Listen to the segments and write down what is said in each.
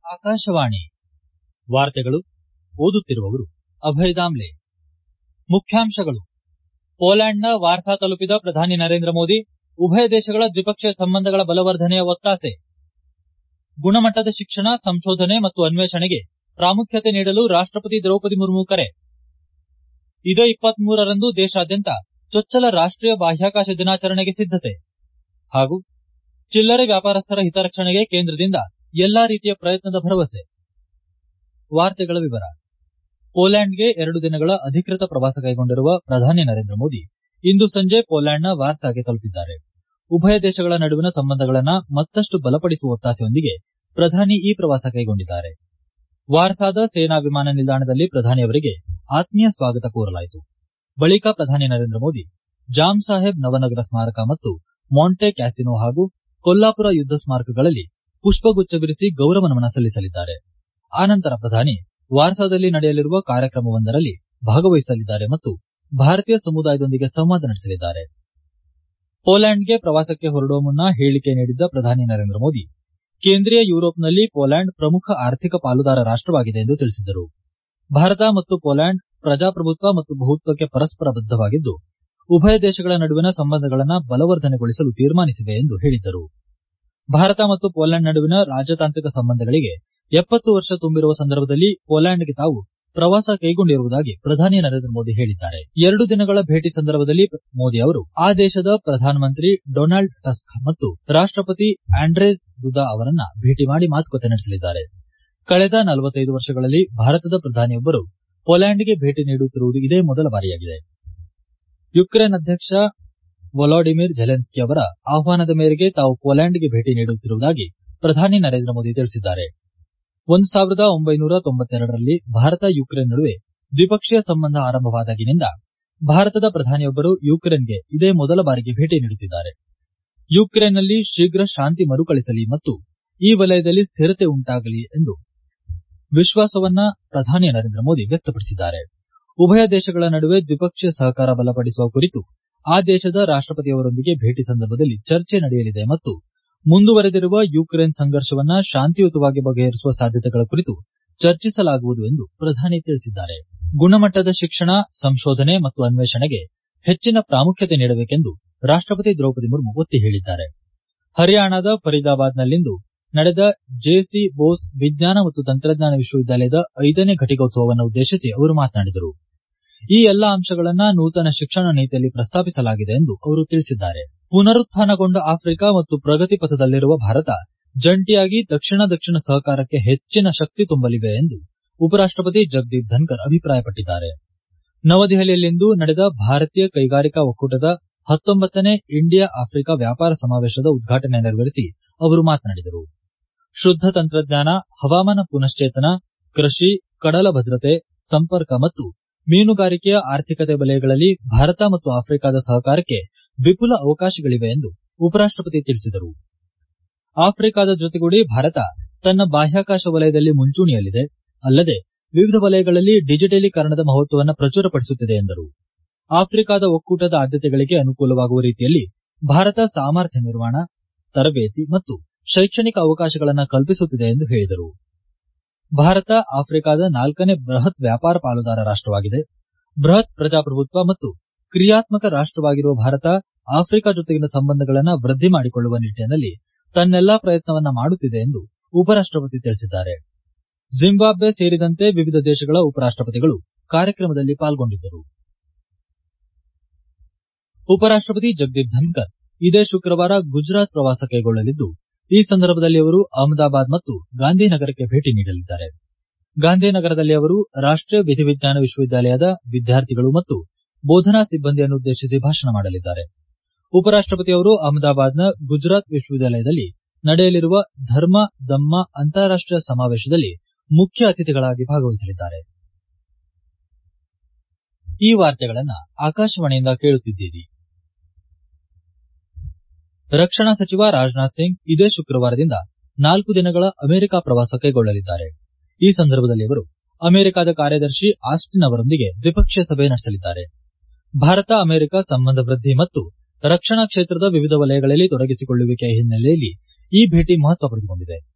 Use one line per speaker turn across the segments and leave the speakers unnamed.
ಆಕಾಶವಾಣಿ ವಾರ್ತೆಗಳು ಓದುತ್ತಿರುವವರು ಅಭಯ್ ದಾಮ್ಲೆ ಮುಖ್ಯಾಂಶಗಳು ಪೋಲ್ಯಾಂಡ್ನ ವಾರ್ಸಾ ತಲುಪಿದ ಪ್ರಧಾನಿ ನರೇಂದ್ರ ಮೋದಿ ಉಭಯ ದೇಶಗಳ ದ್ವಿಪಕ್ಷೀಯ ಸಂಬಂಧಗಳ ಬಲವರ್ಧನೆಯ ಒತ್ತಾಸೆ ಗುಣಮಟ್ಟದ ಶಿಕ್ಷಣ ಸಂಶೋಧನೆ ಮತ್ತು ಅನ್ವೇಷಣೆಗೆ ಪ್ರಾಮುಖ್ಯತೆ ನೀಡಲು ರಾಷ್ಟಪತಿ ದ್ರೌಪದಿ ಮುರ್ಮು ಕರೆ ಇದೇ ರಂದು ದೇಶಾದ್ಯಂತ ಚೊಚ್ಚಲ ರಾಷ್ಟೀಯ ಬಾಹ್ಯಾಕಾಶ ದಿನಾಚರಣೆಗೆ ಸಿದ್ದತೆ ಹಾಗೂ ಚಿಲ್ಲರೆ ವ್ಯಾಪಾರಸ್ಥರ ಹಿತರಕ್ಷಣೆಗೆ ಕೇಂದ್ರದಿಂದ ಎಲ್ಲಾ ರೀತಿಯ ಪ್ರಯತ್ನದ ಭರವಸೆ ಪೋಲ್ಯಾಂಡ್ಗೆ ಎರಡು ದಿನಗಳ ಅಧಿಕೃತ ಪ್ರವಾಸ ಕೈಗೊಂಡಿರುವ ಪ್ರಧಾನಿ ನರೇಂದ್ರ ಮೋದಿ ಇಂದು ಸಂಜೆ ಪೋಲ್ಯಾಂಡ್ನ ವಾರ್ಸಾಗೆ ತಲುಪಿದ್ದಾರೆ ಉಭಯ ದೇಶಗಳ ನಡುವಿನ ಸಂಬಂಧಗಳನ್ನ ಮತ್ತಷ್ಟು ಬಲಪಡಿಸುವ ಒತ್ತಾಸೆಯೊಂದಿಗೆ ಪ್ರಧಾನಿ ಈ ಪ್ರವಾಸ ಕೈಗೊಂಡಿದ್ದಾರೆ ವಾರ್ಸಾದ ಸೇನಾ ವಿಮಾನ ನಿಲ್ದಾಣದಲ್ಲಿ ಪ್ರಧಾನಿ ಅವರಿಗೆ ಆತ್ಮೀಯ ಸ್ವಾಗತ ಕೋರಲಾಯಿತು ಬಳಿಕ ಪ್ರಧಾನಿ ನರೇಂದ್ರ ಮೋದಿ ಜಾಮ್ ಸಾಹೇಬ್ ನವನಗರ ಸ್ಮಾರಕ ಮತ್ತು ಮಾಂಟೆ ಕ್ಯಾಸಿನೋ ಹಾಗೂ ಕೊಲ್ಲಾಪುರ ಯುದ್ದ ಸ್ಮಾರಕಗಳಲ್ಲಿ ಪುಷ್ಪಗುಚ್ಚವಿರಿಸಿ ಗೌರವ ನಮನ ಸಲ್ಲಿಸಲಿದ್ದಾರೆ ಆನಂತರ ಪ್ರಧಾನಿ ವಾರ್ಸಾದಲ್ಲಿ ನಡೆಯಲಿರುವ ಕಾರ್ಯಕ್ರಮವೊಂದರಲ್ಲಿ ಭಾಗವಹಿಸಲಿದ್ದಾರೆ ಮತ್ತು ಭಾರತೀಯ ಸಮುದಾಯದೊಂದಿಗೆ ಸಂವಾದ ನಡೆಸಲಿದ್ದಾರೆ ಪೋಲ್ಯಾಂಡ್ಗೆ ಪ್ರವಾಸಕ್ಕೆ ಹೊರಡುವ ಮುನ್ನ ಹೇಳಿಕೆ ನೀಡಿದ್ದ ಪ್ರಧಾನಿ ನರೇಂದ್ರ ಮೋದಿ ಕೇಂದ್ರೀಯ ಯುರೋಪ್ನಲ್ಲಿ ಪೋಲ್ಯಾಂಡ್ ಪ್ರಮುಖ ಆರ್ಥಿಕ ಪಾಲುದಾರ ರಾಷ್ಟವಾಗಿದೆ ಎಂದು ತಿಳಿಸಿದರು ಭಾರತ ಮತ್ತು ಪೋಲ್ಯಾಂಡ್ ಪ್ರಜಾಪ್ರಭುತ್ವ ಮತ್ತು ಬಹುತ್ವಕ್ಕೆ ಪರಸ್ಪರ ಬದ್ದವಾಗಿದ್ದು ಉಭಯ ದೇಶಗಳ ನಡುವಿನ ಸಂಬಂಧಗಳನ್ನ ಬಲವರ್ಧನೆಗೊಳಿಸಲು ತೀರ್ಮಾನಿಸಿವೆ ಎಂದು ಹೇಳಿದ್ದರು ಭಾರತ ಮತ್ತು ಪೋಲ್ಯಾಂಡ್ ನಡುವಿನ ರಾಜತಾಂತ್ರಿಕ ಸಂಬಂಧಗಳಿಗೆ ಎಪ್ಪತ್ತು ವರ್ಷ ತುಂಬಿರುವ ಸಂದರ್ಭದಲ್ಲಿ ಪೋಲ್ಯಾಂಡ್ಗೆ ತಾವು ಪ್ರವಾಸ ಕೈಗೊಂಡಿರುವುದಾಗಿ ಪ್ರಧಾನಿ ನರೇಂದ್ರ ಮೋದಿ ಹೇಳಿದ್ದಾರೆ ಎರಡು ದಿನಗಳ ಭೇಟಿ ಸಂದರ್ಭದಲ್ಲಿ ಮೋದಿ ಅವರು ಆ ದೇಶದ ಪ್ರಧಾನಮಂತ್ರಿ ಡೊನಾಲ್ಡ್ ಟಸ್ಕ್ ಮತ್ತು ರಾಷ್ಟಪತಿ ಆಂಡ್ರೇಜ್ ದುದಾ ಅವರನ್ನ ಭೇಟಿ ಮಾಡಿ ಮಾತುಕತೆ ನಡೆಸಲಿದ್ದಾರೆ ಕಳೆದ ನಲವತ್ತೈದು ವರ್ಷಗಳಲ್ಲಿ ಭಾರತದ ಪ್ರಧಾನಿಯೊಬ್ಬರು ಪೋಲ್ಯಾಂಡ್ಗೆ ಭೇಟಿ ನೀಡುತ್ತಿರುವುದು ಇದೇ ಮೊದಲ ಬಾರಿಯಾಗಿದೆ ಯುಕ್ರೇನ್ ಅಧ್ಯಕ್ಷ ವೊಲೊಡಿಮಿರ್ ಝೆಲೆನ್ಸ್ಕಿ ಅವರ ಆಹ್ವಾನದ ಮೇರೆಗೆ ತಾವು ಪೋಲ್ಯಾಂಡ್ಗೆ ಭೇಟಿ ನೀಡುತ್ತಿರುವುದಾಗಿ ಪ್ರಧಾನಿ ನರೇಂದ್ರ ಮೋದಿ ತಿಳಿಸಿದ್ದಾರೆ ಒಂದು ಸಾವಿರದ ಒಂಬೈನೂರ ತೊಂಬತ್ತೆರಡರಲ್ಲಿ ಭಾರತ ಯುಕ್ರೇನ್ ನಡುವೆ ದ್ವಿಪಕ್ಷೀಯ ಸಂಬಂಧ ಆರಂಭವಾದಾಗಿನಿಂದ ಭಾರತದ ಪ್ರಧಾನಿಯೊಬ್ಬರು ಯುಕ್ರೇನ್ಗೆ ಇದೇ ಮೊದಲ ಬಾರಿಗೆ ಭೇಟಿ ನೀಡುತ್ತಿದ್ದಾರೆ ಯುಕ್ರೇನ್ನಲ್ಲಿ ಶೀಘ್ರ ಶಾಂತಿ ಮರುಕಳಿಸಲಿ ಮತ್ತು ಈ ವಲಯದಲ್ಲಿ ಸ್ಥಿರತೆ ಉಂಟಾಗಲಿ ಎಂದು ವಿಶ್ವಾಸವನ್ನ ಪ್ರಧಾನಿ ನರೇಂದ್ರ ಮೋದಿ ವ್ಯಕ್ತಪಡಿಸಿದ್ದಾರೆ ಉಭಯ ದೇಶಗಳ ನಡುವೆ ದ್ವಿಪಕ್ಷೀಯ ಸಹಕಾರ ಬಲಪಡಿಸುವ ಕುರಿತು ಆ ದೇಶದ ರಾಷ್ಟಪತಿಯವರೊಂದಿಗೆ ಭೇಟಿ ಸಂದರ್ಭದಲ್ಲಿ ಚರ್ಚೆ ನಡೆಯಲಿದೆ ಮತ್ತು ಮುಂದುವರೆದಿರುವ ಯುಕ್ರೇನ್ ಸಂಘರ್ಷವನ್ನ ಶಾಂತಿಯುತವಾಗಿ ಬಗೆಹರಿಸುವ ಸಾಧ್ಯತೆಗಳ ಕುರಿತು ಚರ್ಚಿಸಲಾಗುವುದು ಎಂದು ಪ್ರಧಾನಿ ತಿಳಿಸಿದ್ದಾರೆ ಗುಣಮಟ್ಟದ ಶಿಕ್ಷಣ ಸಂಶೋಧನೆ ಮತ್ತು ಅನ್ವೇಷಣೆಗೆ ಹೆಚ್ಚಿನ ಪ್ರಾಮುಖ್ಯತೆ ನೀಡಬೇಕೆಂದು ರಾಷ್ಟಪತಿ ದ್ರೌಪದಿ ಮುರ್ಮು ಒತ್ತಿ ಹೇಳಿದ್ದಾರೆ ಹರಿಯಾಣದ ಫರೀದಾಬಾದ್ನಲ್ಲಿಂದು ನಡೆದ ಜೆಸಿ ಬೋಸ್ ವಿಜ್ಞಾನ ಮತ್ತು ತಂತ್ರಜ್ಞಾನ ವಿಶ್ವವಿದ್ಯಾಲಯದ ಐದನೇ ಘಟಿಕೋತ್ಸವವನ್ನು ಉದ್ದೇಶಿಸಿ ಅವರು ಮಾತನಾಡಿದರು ಈ ಎಲ್ಲಾ ಅಂಶಗಳನ್ನ ನೂತನ ಶಿಕ್ಷಣ ನೀತಿಯಲ್ಲಿ ಪ್ರಸ್ತಾಪಿಸಲಾಗಿದೆ ಎಂದು ಅವರು ತಿಳಿಸಿದ್ದಾರೆ ಪುನರುತ್ಥಾನಗೊಂಡ ಆಫ್ರಿಕಾ ಮತ್ತು ಪ್ರಗತಿ ಪಥದಲ್ಲಿರುವ ಭಾರತ ಜಂಟಿಯಾಗಿ ದಕ್ಷಿಣ ದಕ್ಷಿಣ ಸಹಕಾರಕ್ಕೆ ಹೆಚ್ಚಿನ ಶಕ್ತಿ ತುಂಬಲಿವೆ ಎಂದು ಉಪರಾಷ್ಟಪತಿ ಜಗದೀಪ್ ಧನ್ಕರ್ ಅಭಿಪ್ರಾಯಪಟ್ಟಿದ್ದಾರೆ ನವದೆಹಲಿಯಲ್ಲಿಂದು ನಡೆದ ಭಾರತೀಯ ಕೈಗಾರಿಕಾ ಒಕ್ಕೂಟದ ಹತ್ತೊಂಬತ್ತನೇ ಇಂಡಿಯಾ ಆಫ್ರಿಕಾ ವ್ಯಾಪಾರ ಸಮಾವೇಶದ ಉದ್ಘಾಟನೆ ನೆರವೇರಿಸಿ ಅವರು ಮಾತನಾಡಿದರು ಶುದ್ದ ತಂತ್ರಜ್ಞಾನ ಹವಾಮಾನ ಪುನಶ್ಚೇತನ ಕೃಷಿ ಕಡಲ ಭದ್ರತೆ ಸಂಪರ್ಕ ಮತ್ತು ಮೀನುಗಾರಿಕೆಯ ಆರ್ಥಿಕತೆ ವಲಯಗಳಲ್ಲಿ ಭಾರತ ಮತ್ತು ಆಫ್ರಿಕಾದ ಸಹಕಾರಕ್ಕೆ ವಿಪುಲ ಅವಕಾಶಗಳಿವೆ ಎಂದು ಉಪರಾಷ್ಟಪತಿ ತಿಳಿಸಿದರು ಆಫ್ರಿಕಾದ ಜೊತೆಗೂಡಿ ಭಾರತ ತನ್ನ ಬಾಹ್ಯಾಕಾಶ ವಲಯದಲ್ಲಿ ಮುಂಚೂಣಿಯಲ್ಲಿದೆ ಅಲ್ಲದೆ ವಿವಿಧ ವಲಯಗಳಲ್ಲಿ ಡಿಜಿಟಲೀಕರಣದ ಮಹತ್ವವನ್ನು ಪ್ರಚುರಪಡಿಸುತ್ತಿದೆ ಎಂದರು ಆಫ್ರಿಕಾದ ಒಕ್ಕೂಟದ ಆದ್ಯತೆಗಳಿಗೆ ಅನುಕೂಲವಾಗುವ ರೀತಿಯಲ್ಲಿ ಭಾರತ ಸಾಮರ್ಥ್ಯ ನಿರ್ಮಾಣ ತರಬೇತಿ ಮತ್ತು ಶೈಕ್ಷಣಿಕ ಅವಕಾಶಗಳನ್ನು ಕಲ್ಪಿಸುತ್ತಿದೆ ಎಂದು ಹೇಳಿದರು ಭಾರತ ಆಫ್ರಿಕಾದ ನಾಲ್ಕನೇ ಬೃಹತ್ ವ್ಯಾಪಾರ ಪಾಲುದಾರ ರಾಷ್ಟವಾಗಿದೆ ಬೃಹತ್ ಪ್ರಜಾಪ್ರಭುತ್ವ ಮತ್ತು ಕ್ರಿಯಾತ್ಮಕ ರಾಷ್ಟವಾಗಿರುವ ಭಾರತ ಆಫ್ರಿಕಾ ಜೊತೆಗಿನ ಸಂಬಂಧಗಳನ್ನು ವೃದ್ಧಿ ಮಾಡಿಕೊಳ್ಳುವ ನಿಟ್ಟಿನಲ್ಲಿ ತನ್ನೆಲ್ಲಾ ಪ್ರಯತ್ನವನ್ನ ಮಾಡುತ್ತಿದೆ ಎಂದು ಉಪರಾಷ್ಟಪತಿ ತಿಳಿಸಿದ್ದಾರೆ ಜಿಂಬಾಬ್ವೆ ಸೇರಿದಂತೆ ವಿವಿಧ ದೇಶಗಳ ಉಪರಾಷ್ಟಪತಿಗಳು ಕಾರ್ಯಕ್ರಮದಲ್ಲಿ ಪಾಲ್ಗೊಂಡಿದ್ದರು ಉಪರಾಷ್ಟಪತಿ ಜಗದೀಪ್ ಧನ್ಕರ್ ಇದೇ ಶುಕ್ರವಾರ ಗುಜರಾತ್ ಪ್ರವಾಸ ಕೈಗೊಳ್ಳಲಿದ್ದು ಈ ಸಂದರ್ಭದಲ್ಲಿ ಅವರು ಅಹಮದಾಬಾದ್ ಮತ್ತು ಗಾಂಧಿನಗರಕ್ಕೆ ಭೇಟಿ ನೀಡಲಿದ್ದಾರೆ ಗಾಂಧಿನಗರದಲ್ಲಿ ಅವರು ರಾಷ್ಟೀಯ ವಿಧಿವಿಜ್ಞಾನ ವಿಶ್ವವಿದ್ಯಾಲಯದ ವಿದ್ಯಾರ್ಥಿಗಳು ಮತ್ತು ಬೋಧನಾ ಸಿಬ್ಬಂದಿಯನ್ನುದ್ದೇಶಿಸಿ ಭಾಷಣ ಮಾಡಲಿದ್ದಾರೆ ಉಪರಾಷ್ಟಪತಿ ಅವರು ಅಹಮದಾಬಾದ್ನ ಗುಜರಾತ್ ವಿಶ್ವವಿದ್ಯಾಲಯದಲ್ಲಿ ನಡೆಯಲಿರುವ ಧರ್ಮ ದಮ್ಮ ಅಂತಾರಾಷ್ಟೀಯ ಸಮಾವೇಶದಲ್ಲಿ ಮುಖ್ಯ ಅತಿಥಿಗಳಾಗಿ ಭಾಗವಹಿಸಲಿದ್ದಾರೆ ಈ ವಾರ್ತೆಗಳನ್ನ ಆಕಾಶವಾಣಿಯಿಂದ ಕೇಳುತ್ತಿದ್ದೀರಿ ರಕ್ಷಣಾ ಸಚಿವ ರಾಜನಾಥ್ ಸಿಂಗ್ ಇದೇ ಶುಕ್ರವಾರದಿಂದ ನಾಲ್ಕು ದಿನಗಳ ಅಮೆರಿಕ ಪ್ರವಾಸ ಕೈಗೊಳ್ಳಲಿದ್ದಾರೆ ಈ ಸಂದರ್ಭದಲ್ಲಿ ಅವರು ಅಮೆರಿಕದ ಕಾರ್ಯದರ್ಶಿ ಆಸ್ಟಿನ್ ಅವರೊಂದಿಗೆ ದ್ವಿಪಕ್ಷೀಯ ಸಭೆ ನಡೆಸಲಿದ್ದಾರೆ ಭಾರತ ಅಮೆರಿಕ ಸಂಬಂಧ ವೃದ್ಧಿ ಮತ್ತು ರಕ್ಷಣಾ ಕ್ಷೇತ್ರದ ವಿವಿಧ ವಲಯಗಳಲ್ಲಿ ತೊಡಗಿಸಿಕೊಳ್ಳುವಿಕೆಯ ಹಿನ್ನೆಲೆಯಲ್ಲಿ ಈ ಭೇಟಿ ಮಹತ್ವ ಪಡೆದುಕೊಂಡಿದೆ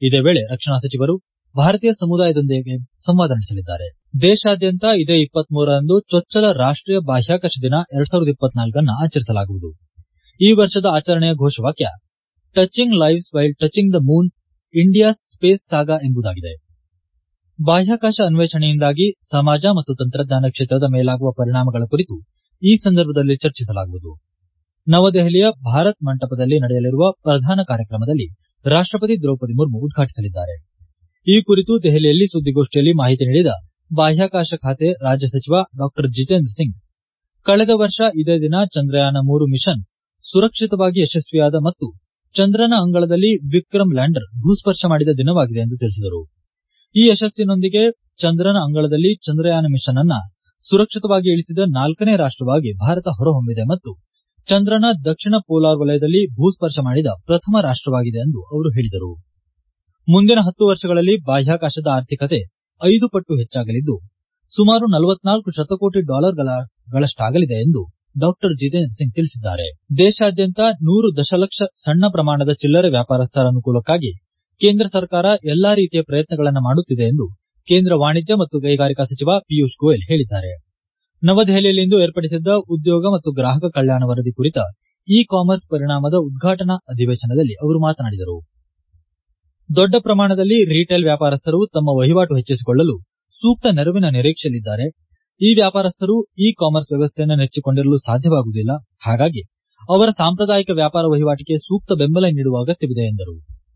ಇದೇ ವೇಳೆ ರಕ್ಷಣಾ ಸಚಿವರು ಭಾರತೀಯ ಸಮುದಾಯದೊಂದಿಗೆ ಸಂವಾದ ನಡೆಸಲಿದ್ದಾರೆ ದೇಶಾದ್ಯಂತ ಇದೇ ಇಪ್ಪತ್ಮೂರರಂದು ಚೊಚ್ಚಲ ರಾಷ್ಟೀಯ ಬಾಹ್ಯಾಕಾಶ ದಿನ ಎರಡ್ ಸಾವಿರದ ಇಪ್ಪತ್ನಾಲ್ಕನ್ನು ಆಚರಿಸಲಾಗುವುದು ಈ ವರ್ಷದ ಆಚರಣೆಯ ಘೋಷವಾಕ್ಯ touching lives while touching the moon India's space saga ಎಂಬುದಾಗಿದೆ ಬಾಹ್ಯಾಕಾಶ ಅನ್ವೇಷಣೆಯಿಂದಾಗಿ ಸಮಾಜ ಮತ್ತು ತಂತ್ರಜ್ಞಾನ ಕ್ಷೇತ್ರದ ಮೇಲಾಗುವ ಪರಿಣಾಮಗಳ ಕುರಿತು ಈ ಸಂದರ್ಭದಲ್ಲಿ ಚರ್ಚಿಸಲಾಗುವುದು ನವದೆಹಲಿಯ ಭಾರತ್ ಮಂಟಪದಲ್ಲಿ ನಡೆಯಲಿರುವ ಪ್ರಧಾನ ಕಾರ್ಯಕ್ರಮದಲ್ಲಿ ರಾಷ್ಟಪತಿ ದ್ರೌಪದಿ ಮುರ್ಮು ಉದ್ಘಾಟಿಸಲಿದ್ದಾರೆ ಈ ಕುರಿತು ದೆಹಲಿಯಲ್ಲಿ ಸುದ್ದಿಗೋಷ್ಠಿಯಲ್ಲಿ ಮಾಹಿತಿ ನೀಡಿದ ಬಾಹ್ಯಾಕಾಶ ಖಾತೆ ರಾಜ್ಯ ಸಚಿವ ಡಾ ಜಿತೇಂದ್ರ ಸಿಂಗ್ ಕಳೆದ ವರ್ಷ ಇದೇ ದಿನ ಚಂದ್ರಯಾನ ಮೂರು ಮಿಷನ್ ಸುರಕ್ಷಿತವಾಗಿ ಯಶಸ್ವಿಯಾದ ಮತ್ತು ಚಂದ್ರನ ಅಂಗಳದಲ್ಲಿ ವಿಕ್ರಮ್ ಲ್ಯಾಂಡರ್ ಭೂಸ್ಪರ್ಶ ಮಾಡಿದ ದಿನವಾಗಿದೆ ಎಂದು ತಿಳಿಸಿದರು ಈ ಯಶಸ್ಸಿನೊಂದಿಗೆ ಚಂದ್ರನ ಅಂಗಳದಲ್ಲಿ ಚಂದ್ರಯಾನ ಮಿಷನ್ ಅನ್ನ ಸುರಕ್ಷಿತವಾಗಿ ಇಳಿಸಿದ ನಾಲ್ಕನೇ ರಾಷ್ಟವಾಗಿ ಭಾರತ ಹೊರಹೊಮ್ಮಿದೆ ಮತ್ತು ಚಂದ್ರನ ದಕ್ಷಿಣ ಪೋಲಾರ್ ವಲಯದಲ್ಲಿ ಭೂಸ್ಪರ್ಶ ಮಾಡಿದ ಪ್ರಥಮ ರಾಷ್ಟವಾಗಿದೆ ಎಂದು ಅವರು ಹೇಳಿದರು ಮುಂದಿನ ಹತ್ತು ವರ್ಷಗಳಲ್ಲಿ ಬಾಹ್ಯಾಕಾಶದ ಆರ್ಥಿಕತೆ ಐದು ಪಟ್ಟು ಹೆಚ್ಚಾಗಲಿದ್ದು ಸುಮಾರು ನಲವತ್ನಾಲ್ಕು ಶತಕೋಟಿ ಡಾಲರ್ಗಳಷ್ಟಾಗಲಿದೆ ಎಂದು ಡಾ ಜಿತೇಂದ್ರ ಸಿಂಗ್ ತಿಳಿಸಿದ್ದಾರೆ ದೇಶಾದ್ಯಂತ ನೂರು ದಶಲಕ್ಷ ಸಣ್ಣ ಪ್ರಮಾಣದ ಚಿಲ್ಲರೆ ವ್ಯಾಪಾರಸ್ಥರ ಅನುಕೂಲಕ್ಕಾಗಿ ಕೇಂದ್ರ ಸರ್ಕಾರ ಎಲ್ಲಾ ರೀತಿಯ ಪ್ರಯತ್ನಗಳನ್ನು ಮಾಡುತ್ತಿದೆ ಎಂದು ಕೇಂದ್ರ ವಾಣಿಜ್ಯ ಮತ್ತು ಕೈಗಾರಿಕಾ ಸಚಿವ ಪಿಯೂಷ್ ಗೋಯಲ್ ಹೇಳಿದ್ದಾರೆ ನವದೆಹಲಿಯಲ್ಲಿಂದು ಏರ್ಪಡಿಸಿದ್ದ ಉದ್ಯೋಗ ಮತ್ತು ಗ್ರಾಹಕ ಕಲ್ಯಾಣ ವರದಿ ಕುರಿತ ಇ ಕಾಮರ್ಸ್ ಪರಿಣಾಮದ ಉದ್ಘಾಟನಾ ಅಧಿವೇಶನದಲ್ಲಿ ಅವರು ಮಾತನಾಡಿದರು ದೊಡ್ಡ ಪ್ರಮಾಣದಲ್ಲಿ ರಿಟೇಲ್ ವ್ಯಾಪಾರಸ್ಥರು ತಮ್ಮ ವಹಿವಾಟು ಹೆಚ್ಚಿಸಿಕೊಳ್ಳಲು ಸೂಕ್ತ ನೆರವಿನ ನಿರೀಕ್ಷೆಯಲ್ಲಿದ್ದಾರೆ ಈ ವ್ಯಾಪಾರಸ್ಥರು ಇ ಕಾಮರ್ಸ್ ವ್ಯವಸ್ಥೆಯನ್ನು ನೆಚ್ಚಿಕೊಂಡಿರಲು ಸಾಧ್ಯವಾಗುವುದಿಲ್ಲ ಹಾಗಾಗಿ ಅವರ ಸಾಂಪ್ರದಾಯಿಕ ವ್ಯಾಪಾರ ವಹಿವಾಟಿಗೆ ಸೂಕ್ತ ಬೆಂಬಲ ನೀಡುವ ಅಗತ್ಯವಿದೆ ಎಂದರು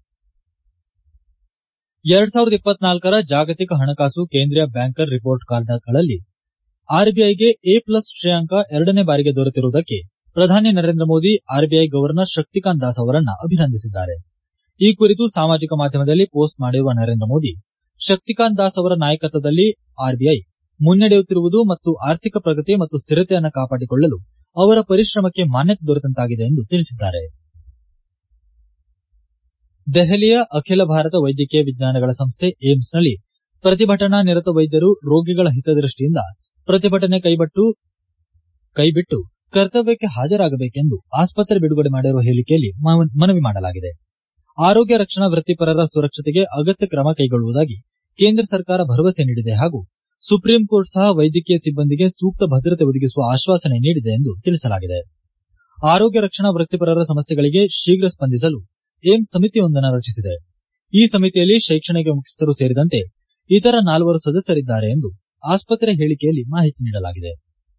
ಎರಡ್ ಸಾವಿರದ ಇಪ್ಪತ್ನಾಲ್ಕರ ಜಾಗತಿಕ ಹಣಕಾಸು ಕೇಂದ್ರೀಯ ಬ್ಯಾಂಕರ್ ರಿಪೋರ್ಟ್ ಕಾರ್ಡ್ಗಳಲ್ಲಿ ಆರ್ಬಿಐಗೆ ಎ ಪ್ಲಸ್ ಶ್ರೇಯಾಂಕ ಎರಡನೇ ಬಾರಿಗೆ ದೊರೆತಿರುವುದಕ್ಕೆ ಪ್ರಧಾನಿ ನರೇಂದ್ರ ಮೋದಿ ಆರ್ಬಿಐ ಗವರ್ನರ್ ಶಕ್ತಿಕಾಂತ್ ದಾಸ್ ಅವರನ್ನ ಅಭಿನಂದಿಸಿದ್ದಾರೆ ಈ ಕುರಿತು ಸಾಮಾಜಿಕ ಮಾಧ್ಯಮದಲ್ಲಿ ಪೋಸ್ಟ್ ಮಾಡಿರುವ ನರೇಂದ್ರ ಮೋದಿ ಶಕ್ತಿಕಾಂತ್ ದಾಸ್ ಅವರ ನಾಯಕತ್ವದಲ್ಲಿ ಆರ್ಬಿಐ ಮುನ್ನಡೆಯುತ್ತಿರುವುದು ಮತ್ತು ಆರ್ಥಿಕ ಪ್ರಗತಿ ಮತ್ತು ಸ್ಥಿರತೆಯನ್ನು ಕಾಪಾಡಿಕೊಳ್ಳಲು ಅವರ ಪರಿಶ್ರಮಕ್ಕೆ ಮಾನ್ಯತೆ ದೊರೆತಂತಾಗಿದೆ ಎಂದು ತಿಳಿಸಿದ್ದಾರೆ ದೆಹಲಿಯ ಅಖಿಲ ಭಾರತ ವೈದ್ಯಕೀಯ ವಿಜ್ಞಾನಗಳ ಸಂಸ್ಥೆ ಏಮ್ಸ್ನಲ್ಲಿ ಪ್ರತಿಭಟನಾ ನಿರತ ವೈದ್ಯರು ರೋಗಿಗಳ ಹಿತದೃಷ್ಟಿಯಿಂದ ಪ್ರತಿಭಟನೆ ಕೈಬಿಟ್ಟು ಕರ್ತವ್ಯಕ್ಕೆ ಹಾಜರಾಗಬೇಕೆಂದು ಆಸ್ಪತ್ರೆ ಬಿಡುಗಡೆ ಮಾಡಿರುವ ಹೇಳಿಕೆಯಲ್ಲಿ ಮನವಿ ಮಾಡಲಾಗಿದೆ ಆರೋಗ್ಯ ರಕ್ಷಣಾ ವೃತ್ತಿಪರರ ಸುರಕ್ಷತೆಗೆ ಅಗತ್ಯ ಕ್ರಮ ಕೈಗೊಳ್ಳುವುದಾಗಿ ಕೇಂದ್ರ ಸರ್ಕಾರ ಭರವಸೆ ನೀಡಿದೆ ಹಾಗೂ ಸುಪ್ರೀಂ ಕೋರ್ಟ್ ಸಹ ವೈದ್ಯಕೀಯ ಸಿಬ್ಬಂದಿಗೆ ಸೂಕ್ತ ಭದ್ರತೆ ಒದಗಿಸುವ ಆಶ್ವಾಸನೆ ನೀಡಿದೆ ಎಂದು ತಿಳಿಸಲಾಗಿದೆ ಆರೋಗ್ಯ ರಕ್ಷಣಾ ವೃತ್ತಿಪರರ ಸಮಸ್ಯೆಗಳಿಗೆ ಶೀಘ್ರ ಸ್ಪಂದಿಸಲು ಏಮ್ಸ್ ಸಮಿತಿಯೊಂದನ್ನು ರಚಿಸಿದೆ ಈ ಸಮಿತಿಯಲ್ಲಿ ಶೈಕ್ಷಣಿಕ ಮುಖ್ಯಸ್ಥರು ಸೇರಿದಂತೆ ಇತರ ನಾಲ್ವರು ಸದಸ್ಯರಿದ್ದಾರೆ ಎಂದು ಆಸ್ಪತ್ರೆ ಹೇಳಿಕೆಯಲ್ಲಿ ಮಾಹಿತಿ ನೀಡಲಾಗಿದೆ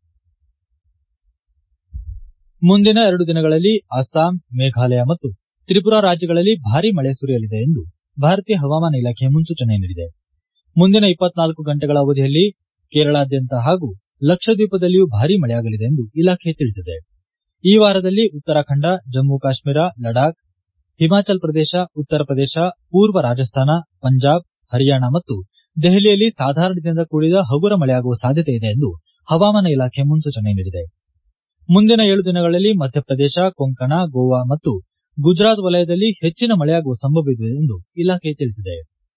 ಮುಂದಿನ ಎರಡು ದಿನಗಳಲ್ಲಿ ಅಸ್ಸಾಂ ಮೇಘಾಲಯ ಮತ್ತು ತ್ರಿಪುರಾ ರಾಜ್ಯಗಳಲ್ಲಿ ಭಾರೀ ಮಳೆ ಸುರಿಯಲಿದೆ ಎಂದು ಭಾರತೀಯ ಹವಾಮಾನ ಇಲಾಖೆ ಮುನ್ಸೂಚನೆ ನೀಡಿದೆ ಮುಂದಿನ ಇಪ್ಪತ್ನಾಲ್ಕು ಗಂಟೆಗಳ ಅವಧಿಯಲ್ಲಿ ಕೇರಳಾದ್ಯಂತ ಹಾಗೂ ಲಕ್ಷದ್ವೀಪದಲ್ಲಿಯೂ ಭಾರೀ ಮಳೆಯಾಗಲಿದೆ ಎಂದು ಇಲಾಖೆ ತಿಳಿಸಿದೆ ಈ ವಾರದಲ್ಲಿ ಉತ್ತರಾಖಂಡ ಜಮ್ಮು ಕಾಶ್ಮೀರ ಲಡಾಖ್ ಹಿಮಾಚಲ ಪ್ರದೇಶ ಉತ್ತರ ಪ್ರದೇಶ ಪೂರ್ವ ರಾಜಸ್ಥಾನ ಪಂಜಾಬ್ ಹರಿಯಾಣ ಮತ್ತು ದೆಹಲಿಯಲ್ಲಿ ಸಾಧಾರಣದಿಂದ ಕೂಡಿದ ಹಗುರ ಮಳೆಯಾಗುವ ಸಾಧ್ಯತೆ ಇದೆ ಎಂದು ಹವಾಮಾನ ಇಲಾಖೆ ಮುನ್ಸೂಚನೆ ನೀಡಿದೆ ಮುಂದಿನ ಏಳು ದಿನಗಳಲ್ಲಿ ಮಧ್ಯಪ್ರದೇಶ ಕೊಂಕಣ ಗೋವಾ ಮತ್ತು ಗುಜರಾತ್ ವಲಯದಲ್ಲಿ ಹೆಚ್ಚಿನ ಮಳೆಯಾಗುವ ಸಂಭವವಿದೆ ಎಂದು ಇಲಾಖೆ ತಿಳಿಸಿದೆ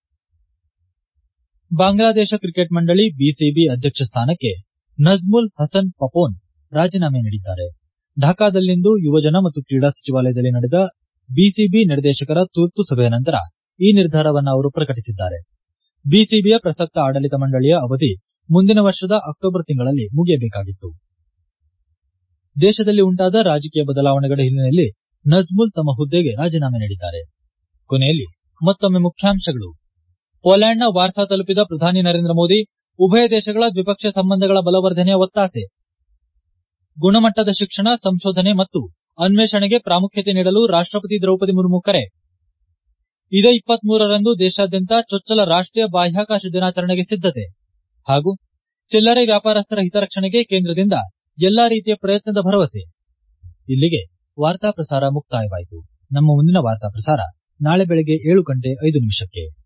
ಬಾಂಗ್ಲಾದೇಶ ಕ್ರಿಕೆಟ್ ಮಂಡಳಿ ಬಿಸಿಬಿ ಅಧ್ಯಕ್ಷ ಸ್ಥಾನಕ್ಕೆ ನಜ್ಮುಲ್ ಹಸನ್ ಪಪೋನ್ ರಾಜೀನಾಮೆ ನೀಡಿದ್ದಾರೆ ಢಾಕಾದಲ್ಲಿಂದು ಯುವಜನ ಮತ್ತು ಕ್ರೀಡಾ ಸಚಿವಾಲಯದಲ್ಲಿ ನಡೆದ ಬಿಸಿಬಿ ನಿರ್ದೇಶಕರ ತುರ್ತು ಸಭೆಯ ನಂತರ ಈ ನಿರ್ಧಾರವನ್ನು ಅವರು ಪ್ರಕಟಿಸಿದ್ದಾರೆ ಬಿಸಿಬಿಯ ಪ್ರಸಕ್ತ ಆಡಳಿತ ಮಂಡಳಿಯ ಅವಧಿ ಮುಂದಿನ ವರ್ಷದ ಅಕ್ಟೋಬರ್ ತಿಂಗಳಲ್ಲಿ ಮುಗಿಯಬೇಕಾಗಿತ್ತು ದೇಶದಲ್ಲಿ ಉಂಟಾದ ರಾಜಕೀಯ ಬದಲಾವಣೆಗಳ ಹಿನ್ನೆಲೆಯಲ್ಲಿ ನಜ್ಮುಲ್ ತಮ್ಮ ಹುದ್ದೆಗೆ ರಾಜೀನಾಮೆ ನೀಡಿದ್ದಾರೆ ಕೊನೆಯಲ್ಲಿ ಮತ್ತೊಮ್ಮೆ ಮುಖ್ಯಾಂಶಗಳು ಪೋಲೆಂಡ್ನ ವಾರ್ಸಾ ತಲುಪಿದ ಪ್ರಧಾನಿ ನರೇಂದ್ರ ಮೋದಿ ಉಭಯ ದೇಶಗಳ ದ್ವಿಪಕ್ಷೀಯ ಸಂಬಂಧಗಳ ಬಲವರ್ಧನೆಯ ಒತ್ತಾಸೆ ಗುಣಮಟ್ಟದ ಶಿಕ್ಷಣ ಸಂಶೋಧನೆ ಮತ್ತು ಅನ್ವೇಷಣೆಗೆ ಪ್ರಾಮುಖ್ಯತೆ ನೀಡಲು ರಾಷ್ಟಪತಿ ದ್ರೌಪದಿ ಮುರ್ಮು ಕರೆ ಇದೇ ಇಪ್ಪತ್ಮೂರರಂದು ದೇಶಾದ್ಯಂತ ಚೊಚ್ಚಲ ರಾಷ್ಟೀಯ ಬಾಹ್ಯಾಕಾಶ ದಿನಾಚರಣೆಗೆ ಸಿದ್ದತೆ ಹಾಗೂ ಚಿಲ್ಲರೆ ವ್ಯಾಪಾರಸ್ಥರ ಹಿತರಕ್ಷಣೆಗೆ ಕೇಂದ್ರದಿಂದ ಎಲ್ಲಾ ರೀತಿಯ ಪ್ರಯತ್ನದ ಭರವಸೆ ಇಲ್ಲಿಗೆ ವಾರ್ತಾ ಪ್ರಸಾರ ಮುಕ್ತಾಯವಾಯಿತು ನಮ್ಮ ಮುಂದಿನ ವಾರ್ತಾ ಪ್ರಸಾರ ನಾಳೆ ಬೆಳಗ್ಗೆ ಏಳು ಗಂಟೆ ಐದು ನಿಮಿಷಕ್ಕೆ